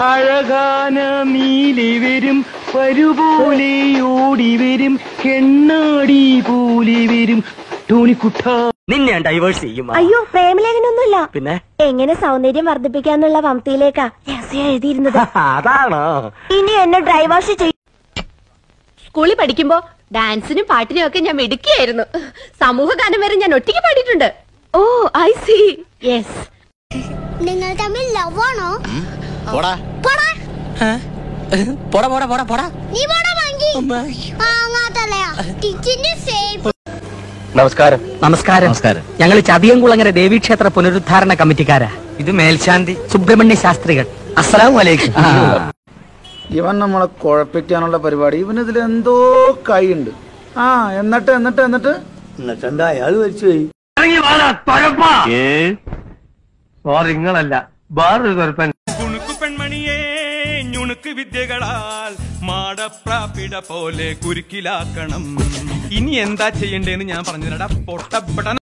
അഴകാന നീലി വരും പരുപോലെ ഓടി വരും കെണ്ണാടി പോലെ വരും ടോണിക്കുട്ട നിന്നെ ഡൈവേഴ്സ് ചെയ്യും അയ്യോ പ്രേമലേഖനൊന്നുമില്ല പിന്നെ എങ്ങനെ സൗന്ദര്യം വർദ്ധിപ്പിക്കാന്നുള്ള വംതിയിലേക്കാ രഹസ്യം എഴുതിയിരുന്നത് അതാണോ ഇനി എന്നെ ഡ്രൈവാഷ് ചെയ്യും സ്കൂളിൽ പഠിക്കുമ്പോ ഡാൻസിനും പാട്ടിനും ഒക്കെ ഞാൻ മിടുക്കിയായിരുന്നു സമൂഹ ഗാനം വരെ ഞാൻ ഒറ്റയ്ക്ക് പാടിയിട്ടുണ്ട് ഓ ഐ സി യെസ് നിങ്ങൾ തമ്മിൽ ലവ് ആണോ പോടാ പോടാ പോടാ പോടാ പോടാ പോടാ നീ പോടാ വാങ്ങി വാങ്ങാത്തല്ലയാ ടിച്ചിന്റെ സേഫ് നമസ്കാരം നമസ്കാരം നമസ്കാരം. ഞങ്ങൾ ചതിയംകുളങ്ങര ദേവീക്ഷേത്ര പുനരുദ്ധാരണ കമ്മിറ്റിക്കാരാ ഇത് മേൽശാന്തി സുബ്രഹ്മണ്യ ശാസ്ത്രികൾ അസ്സലാം വലൈക്കും ഇവൻ നമ്മളെ കുഴപ്പിക്കാനുള്ള പരിപാടി ഇവനിതിൽ എന്തോ കൈയുണ്ട് ആ എന്നിട്ട് എന്നിട്ട് എന്നിട്ട് എന്നിട്ടെന്താ അയാൾ മരിച്ചു പോയി സോറി നിങ്ങളല്ല വേറൊരു തുരപ്പൻ കുണുക്കു പെൺമണിയേ ഞുണുക്ക് വിദ്യകളാൽ മാടപ്രാപ്പിട പോലെ കുരുക്കിലാക്കണം ഇനി എന്താ ചെയ്യണ്ടേന്ന് ഞാൻ പറഞ്ഞുതരടാ പൊട്ടപ്പെട്ട